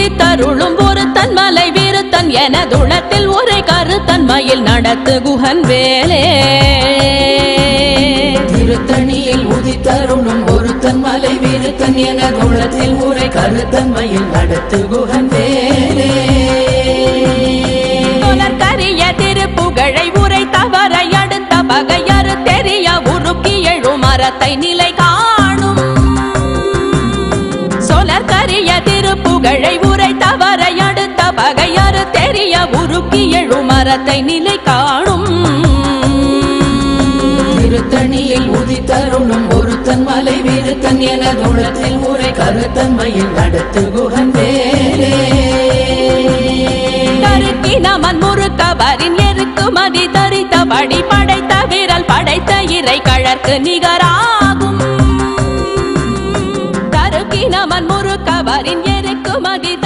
உதித்தருளும் ஒருத்தன் மலை வீருத்தன் எனதுளத்தில் உரை கருத்தன்மையில் நடத்து குகன் வேலே திருத்தணியில் உதித்தருணும் ஒருத்தன் மலை வீருத்தன் என குளத்தில் உரை கருத்தன்மையில் நடத்து குகன் வேலே கரிய திருப்புகழை உரை தவற அடுத்த பகையறு தெரிய உருக்கி எழும் மரத்தை நிலை காணும் சொலர் கரிய திருப்புகழை உரை தவற அடுத்த பகையறு தெரிய உருக்கி எழும் மரத்தை நிலை காணும் திருத்தணியில் உதித்தருணும் ஒருத்தன் மலை வீருத்தன் என குளத்தில் உரை கருத்தன்மையில் நடத்து குகன் வேலே கருக்கினமன் முறுக்கவரின் எருக்கு மதி தரித்தபடி படைத்த விரல் படைத்த இறை கழற்கு நிகராகும் கருக்கினமன் முறுக்கவரின் எருக்கு மதி